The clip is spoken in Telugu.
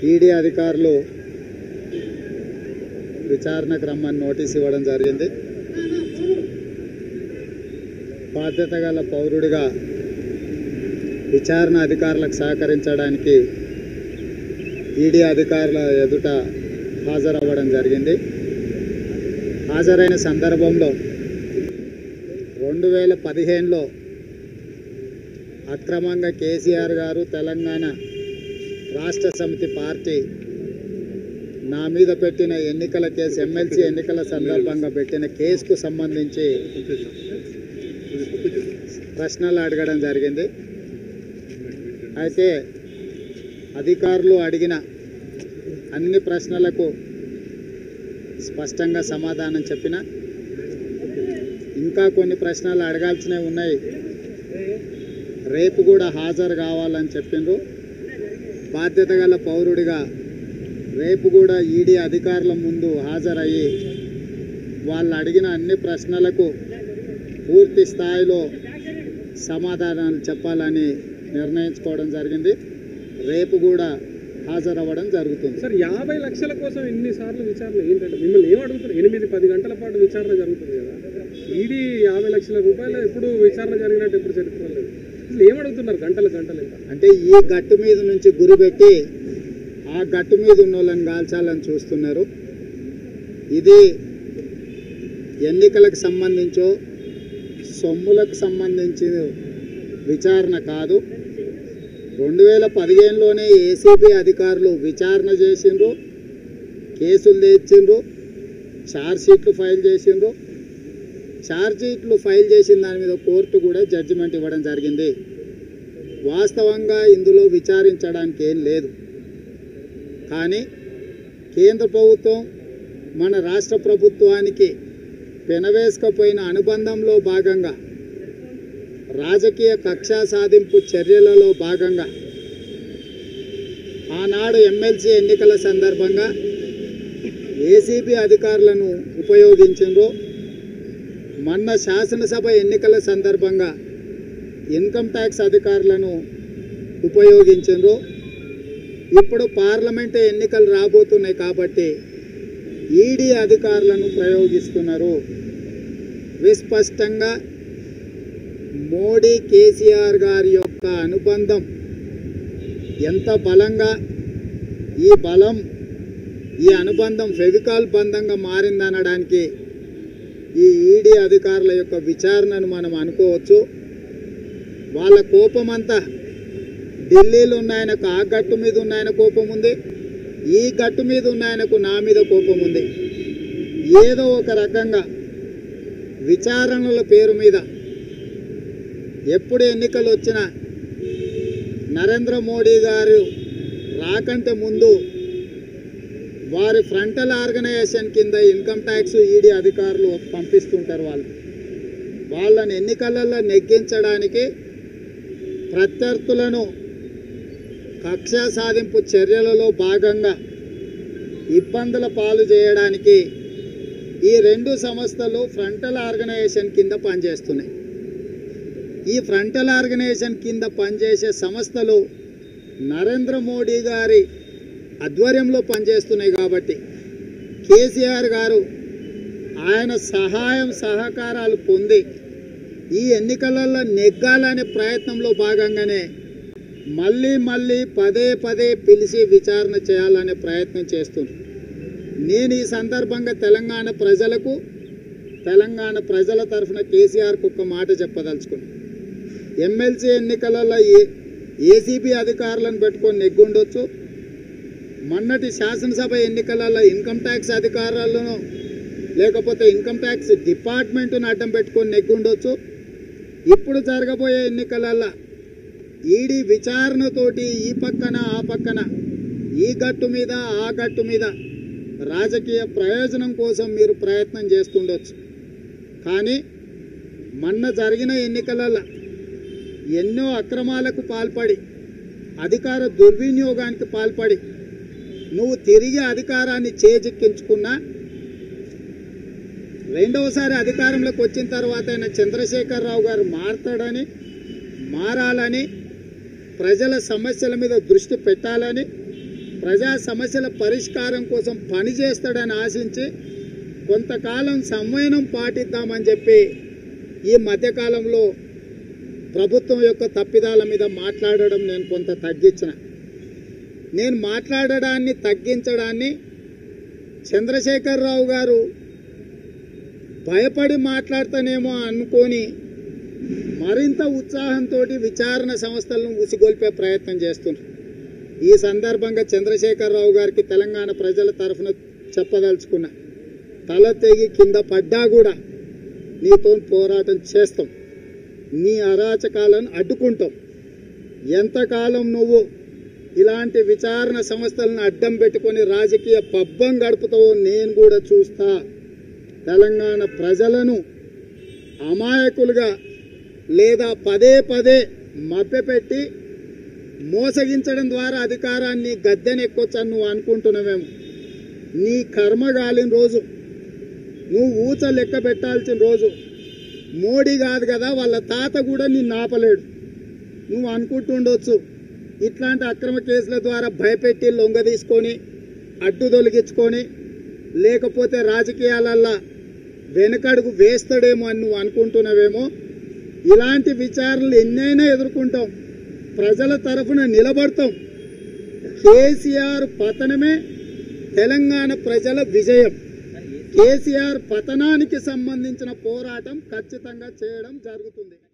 ఈడీ అధికారులు విచారణకు రమ్మని నోటీస్ ఇవ్వడం జరిగింది బాధ్యత గల పౌరుడిగా విచారణ అధికారులకు సహకరించడానికి ఈడీ అధికారుల ఎదుట హాజరవ్వడం జరిగింది హాజరైన సందర్భంలో రెండు వేల పదిహేనులో అక్రమంగా కేసీఆర్ గారు తెలంగాణ రాష్ట్ర సమితి పార్టీ నా మీద పెట్టిన ఎన్నికల కేసు ఎమ్మెల్సీ ఎన్నికల సందర్భంగా పెట్టిన కేసుకు సంబంధించి ప్రశ్నలు అడగడం జరిగింది అయితే అధికారులు అడిగిన అన్ని ప్రశ్నలకు స్పష్టంగా సమాధానం చెప్పిన ఇంకా కొన్ని ప్రశ్నలు అడగాల్సినవి ఉన్నాయి రేపు కూడా హాజరు కావాలని చెప్పిండ్రు బాధ్యత గల పౌరుడిగా రేపు కూడా ఈడీ అధికారుల ముందు హాజరయ్యి వాళ్ళు అడిగిన అన్ని ప్రశ్నలకు పూర్తి స్థాయిలో సమాధానాలు చెప్పాలని నిర్ణయించుకోవడం జరిగింది రేపు కూడా హాజరవ్వడం జరుగుతుంది సార్ యాభై లక్షల కోసం ఎన్నిసార్లు విచారణ ఏంటంటే మిమ్మల్ని ఏం అడుగుతున్నారు ఎనిమిది పది గంటల పాటు విచారణ జరుగుతుంది కదా ఈడీ యాభై లక్షల రూపాయలు ఎప్పుడు విచారణ జరిగినట్టు ఎప్పుడు చరిత్ర లేదు అసలు ఏం అడుగుతున్నారు గంటలు గంటలు ఇంకా అంటే ఈ గట్టు మీద నుంచి గురి పెట్టి ఆ గట్టు మీద ఉన్న వాళ్ళని కాల్చాలని చూస్తున్నారు ఇది ఎన్నికలకు సంబంధించో సొమ్ములకు సంబంధించిన విచారణ కాదు రెండు వేల పదిహేనులోనే ఏసీబీ అధికారులు విచారణ చేసిండ్రు కేసులు తెచ్చిండ్రు ఛార్జ్ షీట్లు ఫైల్ చేసిండ్రు ఛార్జ్ షీట్లు ఫైల్ చేసిన దాని మీద కోర్టు కూడా జడ్జిమెంట్ ఇవ్వడం జరిగింది వాస్తవంగా ఇందులో విచారించడానికి ఏం లేదు కానీ కేంద్ర ప్రభుత్వం మన రాష్ట్ర ప్రభుత్వానికి పెనవేసుకపోయిన అనుబంధంలో భాగంగా రాజకీయ కక్షా సాధింపు చర్యలలో భాగంగా ఆనాడు ఎమ్మెల్సీ ఎన్నికల సందర్భంగా ఏసీబీ అధికారులను ఉపయోగించిండ్రు మొన్న శాసనసభ ఎన్నికల సందర్భంగా ఇన్కమ్ ట్యాక్స్ అధికారులను ఉపయోగించిండ్రు ఇప్పుడు పార్లమెంటు ఎన్నికలు రాబోతున్నాయి కాబట్టి ఈడీ అధికారులను ప్రయోగిస్తున్నారు విస్పష్టంగా మోడీ కేసీఆర్ గారి యొక్క అనుబంధం ఎంత బలంగా ఈ బలం ఈ అనుబంధం ఫెవికాల్ బంధంగా మారిందనడానికి ఈ ఈడీ అధికారుల యొక్క విచారణను మనం అనుకోవచ్చు వాళ్ళ కోపం అంతా ఢిల్లీలో ఉన్న ఆయనకు ఆ గట్టు మీద ఉన్న ఆయన కోపం ఉంది ఈ గట్టు మీద ఉన్న ఆయనకు నా మీద కోపం ఉంది ఏదో ఒక రకంగా విచారణల పేరు మీద ఎప్పుడు ఎన్నికలు వచ్చినా నరేంద్ర మోడీ గారు రాకంటే ముందు వారి ఫ్రంటల్ ఆర్గనైజేషన్ కింద ఇన్కమ్ ట్యాక్స్ ఈడీ అధికారులు పంపిస్తుంటారు వాళ్ళు వాళ్ళని ఎన్నికలలో నెగ్గించడానికి ప్రత్యర్థులను కక్ష సాధింపు చర్యలలో భాగంగా ఇబ్బందుల పాలు చేయడానికి ఈ రెండు సంస్థలు ఫ్రంటల్ ఆర్గనైజేషన్ కింద పనిచేస్తున్నాయి ఈ ఫ్రంటల్ ఆర్గనైజేషన్ కింద పనిచేసే సంస్థలు నరేంద్ర మోడీ గారి ఆధ్వర్యంలో పనిచేస్తున్నాయి కాబట్టి కేసీఆర్ గారు ఆయన సహాయం సహకారాలు పొంది ఈ ఎన్నికలలో నెగ్గాలనే ప్రయత్నంలో భాగంగానే మళ్ళీ మళ్ళీ పదే పదే పిలిచి విచారణ చేయాలనే ప్రయత్నం చేస్తున్నారు నేను ఈ సందర్భంగా తెలంగాణ ప్రజలకు తెలంగాణ ప్రజల తరఫున కేసీఆర్కు ఒక మాట చెప్పదలుచుకున్నాను ఎమ్మెల్సీ ఎన్నికలలో ఏ ఏసీబీ అధికారులను పెట్టుకొని నెగ్గుండొచ్చు మొన్నటి శాసనసభ ఎన్నికలలో ఇన్కమ్ ట్యాక్స్ అధికారులను లేకపోతే ఇన్కమ్ ట్యాక్స్ డిపార్ట్మెంట్ను అడ్డం పెట్టుకొని నెగ్గుండొచ్చు ఇప్పుడు జరగబోయే ఎన్నికలలో ఈడీ విచారణతోటి ఈ పక్కన ఆ పక్కన ఈ గట్టు మీద ఆ గట్టు మీద రాజకీయ ప్రయోజనం కోసం మీరు ప్రయత్నం చేస్తుండొచ్చు కానీ మొన్న జరిగిన ఎన్నికలలో ఎన్నో అక్రమాలకు పాల్పడి అధికార దుర్వినియోగానికి పాల్పడి నువ్వు తిరిగి అధికారాన్ని చేజిక్కించుకున్నా రెండవసారి అధికారంలోకి వచ్చిన తర్వాత ఆయన చంద్రశేఖరరావు గారు మారతాడని మారాలని ప్రజల సమస్యల మీద దృష్టి పెట్టాలని ప్రజా సమస్యల పరిష్కారం కోసం పనిచేస్తాడని ఆశించి కొంతకాలం సంవయనం పాటిద్దామని చెప్పి ఈ మధ్యకాలంలో ప్రభుత్వం యొక్క తప్పిదాల మీద మాట్లాడడం నేను కొంత తగ్గించిన నేను మాట్లాడడాన్ని తగ్గించడాన్ని చంద్రశేఖరరావు గారు భయపడి మాట్లాడతానేమో అనుకొని మరింత ఉత్సాహంతో విచారణ సంస్థలను ఉసిగొల్పే ప్రయత్నం చేస్తున్నారు ఈ సందర్భంగా చంద్రశేఖరరావు గారికి తెలంగాణ ప్రజల తరఫున చెప్పదలుచుకున్నా తల తెగి కింద పడ్డా కూడా నీతో పోరాటం చేస్తాం నీ అరాచకాలను అడ్డుకుంటాం ఎంతకాలం నువ్వు ఇలాంటి విచారణ సంస్థలను అడ్డం పెట్టుకొని రాజకీయ పబ్బం గడుపుతావో నేను కూడా చూస్తా తెలంగాణ ప్రజలను అమాయకులుగా లేదా పదే పదే మభ్యపెట్టి మోసగించడం ద్వారా అధికారాన్ని గద్దెనెక్కొచ్చని నువ్వు అనుకుంటున్నావేమో నీ కర్మ గాలిన రోజు నువ్వు ఊచ లెక్క పెట్టాల్సిన రోజు మోడీ కాదు కదా వాళ్ళ తాత కూడా నిన్ను ఆపలేడు నువ్వు అనుకుంటుండొచ్చు ఇట్లాంటి అక్రమ కేసుల ద్వారా భయపెట్టి లొంగ తీసుకొని అడ్డు తొలగించుకొని లేకపోతే రాజకీయాలల్లా వెనకడుగు వేస్తాడేమో అని నువ్వు అనుకుంటున్నావేమో ఇలాంటి విచారణలు ఎన్నైనా ఎదుర్కొంటాం ప్రజల తరఫున నిలబడతాం కేసీఆర్ పతనమే తెలంగాణ ప్రజల విజయం కేసీఆర్ పతనానికి సంబంధించిన పోరాటం ఖచ్చితంగా చేయడం జరుగుతుంది